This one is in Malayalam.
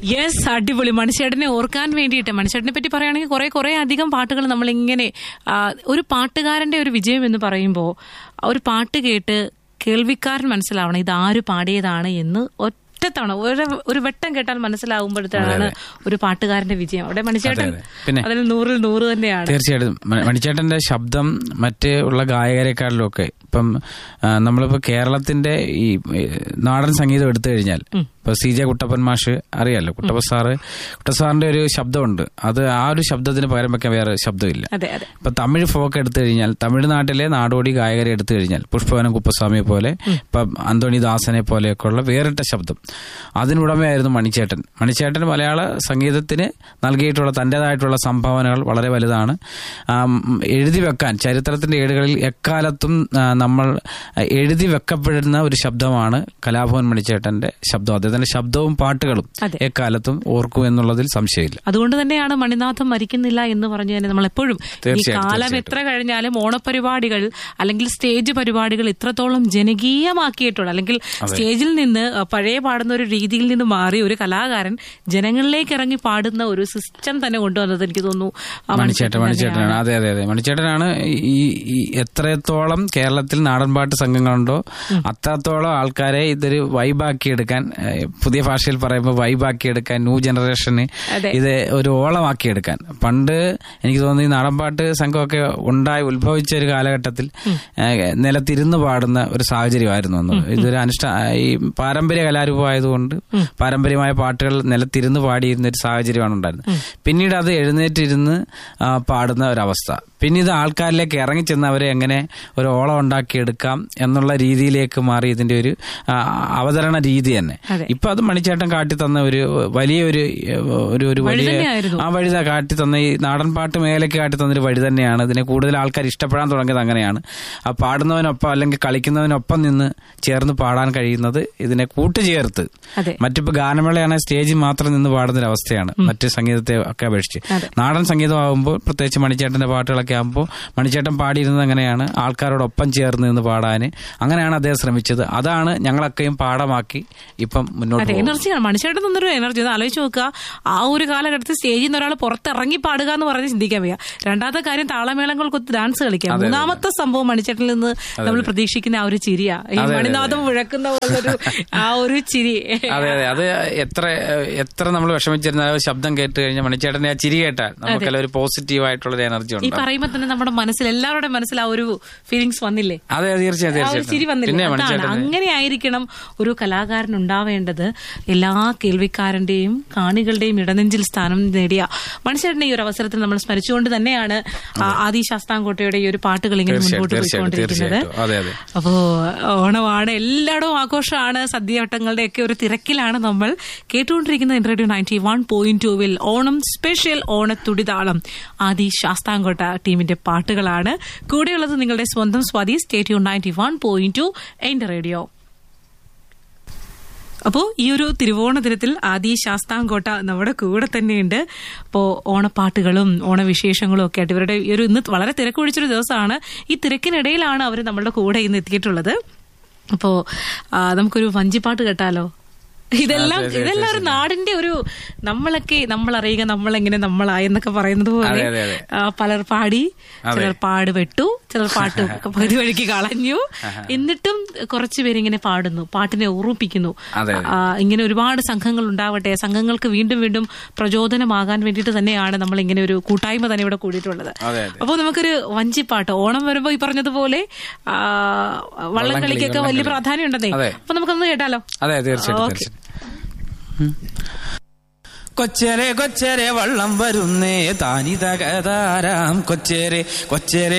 യെസ് അടിപൊളി മണിച്ചേട്ടനെ ഓർക്കാൻ വേണ്ടിയിട്ട് മണിച്ചേട്ടനെ പറ്റി പറയുകയാണെങ്കിൽ കുറെ കുറെ അധികം പാട്ടുകൾ നമ്മളിങ്ങനെ ആ, ഒരു പാട്ടുകാരന്റെ ഒരു വിജയം എന്ന് പറയുമ്പോൾ ഒരു പാട്ട് കേട്ട് കേൾവിക്കാരൻ മനസ്സിലാവണം ഇത് ആര് പാടിയതാണ് എന്ന് ഒറ്റത്തവണ ഒരു ഒരു വട്ടം കേട്ടാൽ മനസ്സിലാവുമ്പോഴത്തേക്കാണ് ഒരു പാട്ടുകാരന്റെ വിജയം അവിടെ മണിച്ചേട്ടൻ അതെ, അതെ. പിന്നെ? അതിൽ നൂറിൽ നൂറ് തന്നെയാണ് തീർച്ചയായിട്ടും മ- മണിച്ചേട്ടന്റെ ശബ്ദം മറ്റ് ഉള്ള ഗായകരെക്കാളിലും ഒക്കെ ഇപ്പം ആ, നമ്മളിപ്പോ കേരളത്തിന്റെ ഈ ഏ, നാടൻ സംഗീതം എടുത്തു കഴിഞ്ഞാൽ ഇപ്പൊ സി ജെ കുട്ടപ്പൻ മാഷ് അറിയാലോ കുട്ടപ്പൻ സാറ് കുട്ട സാറിന്റെ ഒരു ശബ്ദമുണ്ട് അത് ആ ഒരു ശബ്ദത്തിന് പകരം വെക്കാൻ വേറെ ശബ്ദമില്ല അതെ അതെ ഇപ്പൊ തമിഴ് ഫോക്ക് എടുത്തു കഴിഞ്ഞാൽ തമിഴ്നാട്ടിലെ നാടോടി ഗായകരെ എടുത്തു കഴിഞ്ഞാൽ പുഷ്പവനം കുപ്പസ്വാമിയെ പോലെ ഇപ്പൊ അന്തോണി ദാസനെ പോലെയൊക്കെ ഉള്ള വേറിട്ട ശബ്ദം അതിനുടമയായിരുന്നു മണിച്ചേട്ടൻ മണിച്ചേട്ടൻ മലയാള സംഗീതത്തിന് നൽകിയിട്ടുള്ള തന്റേതായിട്ടുള്ള സംഭാവനകൾ വളരെ വലുതാണ് ആം, എഴുതി വെക്കാൻ ചരിത്രത്തിന്റെ ഏടുകളിൽ എക്കാലത്തും ആ, നമ്മൾ എഴുതി വെക്കപ്പെടുന്ന ഒരു ശബ്ദമാണ് കലാഭവൻ മണിച്ചേട്ടന്റെ ശബ്ദം അദ്ദേഹത്തിന്റെ ശബ്ദവും പാട്ടുകളും അതെ. എക്കാലത്തും ഓർക്കും എന്നുള്ളതിൽ സംശയമില്ല അതുകൊണ്ട് തന്നെയാണ് മണിനാഥം മരിക്കുന്നില്ല എന്ന് പറഞ്ഞു തന്നെ നമ്മൾ എപ്പോഴും ഈ തീർച്ചയായിട്ടും, കാലം തീർച്ചയായിട്ടും. എത്ര കഴിഞ്ഞാലും ഓണപരിപാടികൾ അല്ലെങ്കിൽ സ്റ്റേജ് പരിപാടികൾ ഇത്രത്തോളം ജനകീയമാക്കിയിട്ടുള്ള അല്ലെങ്കിൽ സ്റ്റേജിൽ നിന്ന് അഹ്, പഴയ പാടുന്ന ഒരു രീതിയിൽ നിന്ന് മാറി ഒരു കലാകാരൻ ജനങ്ങളിലേക്ക് ഇറങ്ങി പാടുന്ന ഒരു സിസ്റ്റം തന്നെ കൊണ്ടുവന്നത് എനിക്ക് തോന്നുന്നു ആ മണിച്ചേട്ടൻ മണിച്ചേട്ടനാണ് അതെ അതെ അതെ മണിച്ചേട്ടനാണ് ഈ ഈ എത്രത്തോളം കേരളത്തിൽ നാടൻപാട്ട് സംഘങ്ങളുണ്ടോ അത്രത്തോളം ആൾക്കാരെ ഇതൊരു വൈബാക്കി എടുക്കാൻ ഏഹ്, പുതിയ ഭാഷയിൽ പറയുമ്പോൾ വൈബാക്കി എടുക്കാൻ ന്യൂ ജനറേഷന് അതെ. ഇത് ഒരു ഓളമാക്കി എടുക്കാൻ പണ്ട് എനിക്ക് തോന്നുന്നു ഈ നാടൻപാട്ട് സംഘമൊക്കെ ഉണ്ടായി ഉത്ഭവിച്ച ഒരു കാലഘട്ടത്തിൽ ഏഹ്, നിലത്തിരുന്ന് പാടുന്ന ഒരു സാഹചര്യമായിരുന്നു അന്ന് ഇതൊരു അനുഷ്ഠാ ഈ പാരമ്പര്യ കലാരൂപമായതുകൊണ്ട് പാരമ്പര്യമായ പാട്ടുകൾ നിലത്തിരുന്ന് പാടിയിരുന്ന ഒരു സാഹചര്യമാണ് ഉണ്ടായിരുന്നത് പിന്നീട് അത് എഴുന്നേറ്റിരുന്ന് ആ, പാടുന്ന ഒരവസ്ഥ പിന്നെ ഇത് ആൾക്കാരിലേക്ക് ഇറങ്ങിച്ചെന്ന് അവരെ എങ്ങനെ ഒരു ഓളം ഉണ്ടാക്കിയെടുക്കാം എന്നുള്ള രീതിയിലേക്ക് മാറി ഇതിന്റെ ഒരു ആ, അവതരണ രീതി തന്നെ അതെ. ഇപ്പൊ അത് മണിച്ചേട്ടൻ കാട്ടി തന്ന ഒരു വലിയൊരു ഒരു ഒരു വലിയ തന്നെയായിരുന്നു. ആ വഴി ത- കാട്ടി തന്ന ഈ നാടൻ പാട്ട് മേലേക്ക് കാട്ടി തന്നൊരു വഴി തന്നെയാണ് ഇതിനെ കൂടുതൽ ആൾക്കാർ ഇഷ്ടപ്പെടാൻ തുടങ്ങിയത് അങ്ങനെയാണ് ആ പാടുന്നവനൊപ്പം അല്ലെങ്കിൽ കളിക്കുന്നവനൊപ്പം നിന്ന് ചേർന്ന് പാടാൻ കഴിയുന്നത് ഇതിനെ കൂട്ടുചേർത്ത് അതെ മറ്റിപ്പോ ഗാനമേളയാണ് സ്റ്റേജിൽ മാത്രം നിന്ന് പാടുന്ന ഒരു അവസ്ഥയാണ് മറ്റ് സംഗീതത്തെ ഒക്കെ അപേക്ഷിച്ച് അതെ. നാടൻ സംഗീതമാകുമ്പോൾ പ്രത്യേകിച്ച് മണിച്ചേട്ടന്റെ പാട്ടുകളൊക്കെ ആകുമ്പോൾ മണിച്ചേട്ടൻ പാടിയിരുന്നത് അങ്ങനെയാണ് ആൾക്കാരോടൊപ്പം ചേർന്ന് നിന്ന് പാടാന് അങ്ങനെയാണ് അദ്ദേഹം ശ്രമിച്ചത് അതാണ് ഞങ്ങളൊക്കെയും പാഠമാക്കി ഇപ്പം മുന്നോട്ട് അതെ പോകുന്നത് എനർജിയാണ് മനുഷ്യരുടെ നിന്നൊരു എനർജി ഒന്ന് ആലോചിച്ച് നോക്കുക ആ ഒരു കാലഘട്ടത്തിൽ സ്റ്റേജിൽ നിന്ന് ഒരാൾ പുറത്തിറങ്ങി പാടുക എന്ന് പറഞ്ഞ് ചിന്തിക്കാൻ വയ്യ രണ്ടാമത്തെ കാര്യം താളമേളങ്ങൾക്കൊത്ത് ഡാൻസ് കളിക്കാം മൂന്നാമത്തെ സംഭവം മണിച്ചേട്ടനിൽ നിന്ന് നമ്മൾ പ്രതീക്ഷിക്കുന്ന ആ ഒരു ചിരിയാ ഈ മണിനാഥം മുഴക്കുന്ന പോലൊരു ആ ഒരു ചിരി അതെ അതെ അത് എത്ര എത്ര നമ്മൾ വിഷമിച്ചിരുന്ന ആ ശബ്ദം കേട്ട് കഴിഞ്ഞാൽ മണിച്ചേട്ടന്റെ ആ ചിരി കേട്ടാൽ നമുക്കെല്ലാം ഒരു പോസിറ്റീവ് ആയിട്ടുള്ള ഒരു എനർജി ഈ ഉണ്ട് പറയുമ്പോ തന്നെ നമ്മുടെ മനസ്സിൽ എല്ലാവരുടെ മനസ്സിൽ ആ ഒരു ഫീലിങ്സ് വന്നില്ലേ അതെ തീർച്ചയായും ആ ഒരു ചിരി തീർച്ചയായും വന്നില്ലേ പിന്നെ അതാണ് മണിച്ചേട്ടൻ അങ്ങനെ ആയിരിക്കണം ഒരു കലാകാരൻ ഉണ്ടാവേണ്ടത് എല്ലാ കേൾവിക്കാരന്റെയും കാണികളുടെയും ഇടനെഞ്ചിൽ സ്ഥാനം നേടിയ മനുഷ്യരുടെ ഈ ഒരു അവസരത്തിൽ നമ്മൾ സ്മരിച്ചുകൊണ്ട് തന്നെയാണ് ആ ആദി ശാസ്താംകോട്ടയുടെ ഈ ഒരു പാട്ടുകൾ ഇങ്ങനെ തീർച്ചയായും, മുൻപോട്ട് തീർച്ചയായും, പോയിക്കൊണ്ടിരിക്കുന്നത് തീർച്ചയായും. അതെ, അതെ. അപ്പോ ഓണമാണ് എല്ലായിടവും ആഘോഷമാണ് സദ്യവട്ടങ്ങളുടെ ഒക്കെ ഒരു തിരക്കിലാണ് നമ്മൾ കേട്ടുകൊണ്ടിരിക്കുന്ന റേഡിയോ നയൻറ്റി വൺ പോയിന്റ് ടൂവിൽ ഓണം സ്പെഷ്യൽ ഓണത്തുടിതാളം ആദി ശാസ്താംകോട്ട ടീമിന്റെ പാട്ടുകളാണ് കൂടെയുള്ളത് നിങ്ങളുടെ സ്വന്തം സ്വാതി സ്റ്റേറ്റ്യൂ നയൻറ്റി വൺ പോയിന്റ് ടു എന്റെ റേഡിയോ അപ്പോ ഈ ഒരു തിരുവോണ ദിനത്തിൽ ആദി ശാസ്താംകോട്ട നമ്മുടെ കൂടെ തന്നെയുണ്ട് അപ്പോ ഓണപ്പാട്ടുകളും ഓണവിശേഷങ്ങളും ഒക്കെ ആയിട്ട് ഇവരുടെ ഈ ഒരു ഇന്ന് വളരെ തിരക്കൊഴിച്ചൊരു ദിവസമാണ് ഈ തിരക്കിനിടയിലാണ് അവർ നമ്മളുടെ കൂടെ ഇന്ന് എത്തിയിട്ടുള്ളത് അപ്പോ ആ, നമുക്കൊരു വഞ്ചിപ്പാട്ട് കേട്ടാലോ ഇതെല്ലാം ഇതെല്ലാം ഒരു നാടിന്റെ ഒരു നമ്മളൊക്കെ നമ്മൾ അറിയുക നമ്മളെങ്ങനെ നമ്മളായി എന്നൊക്കെ പറയുന്നത് പോലെ അതെ, അതെ, അതെ. ആ, പലർ പാടി ചിലർ പാട് വെട്ടു ചിലർ പാട്ട് പകുതി വഴിക്ക് കളഞ്ഞു എന്നിട്ടും കുറച്ചു പേരിങ്ങനെ പാടുന്നു പാട്ടിനെ ഉറപ്പിക്കുന്നു അതെ, അതെ. ആ, ഇങ്ങനെ ഒരുപാട് സംഘങ്ങൾ ഉണ്ടാവട്ടെ സംഘങ്ങൾക്ക് വീണ്ടും വീണ്ടും പ്രചോദനമാകാൻ വേണ്ടിയിട്ട് തന്നെയാണ് നമ്മൾ ഇങ്ങനെ ഒരു കൂട്ടായ്മ തന്നെ ഇവിടെ കൂടിയിട്ടുള്ളത് അതെ, അതെ. അപ്പോൾ നമുക്കൊരു വഞ്ചിപ്പാട്ട് ഓണം വരുമ്പോ ഈ പറഞ്ഞതുപോലെ ആ, വള്ളംകളിക്കൊക്കെ വലിയ പ്രാധാന്യം ഉണ്ടെന്നേ അതെ. അപ്പൊ നമുക്കൊന്ന് കേട്ടാലോ അതെ തീർച്ചയായിട്ടും ഓക്കേ. തീർച്ചയായിട്ടും കൊച്ചരെ കൊച്ചരെ വള്ളം വരുന്നേ താനിതകതാരാം കൊച്ചരെ കൊച്ചരെ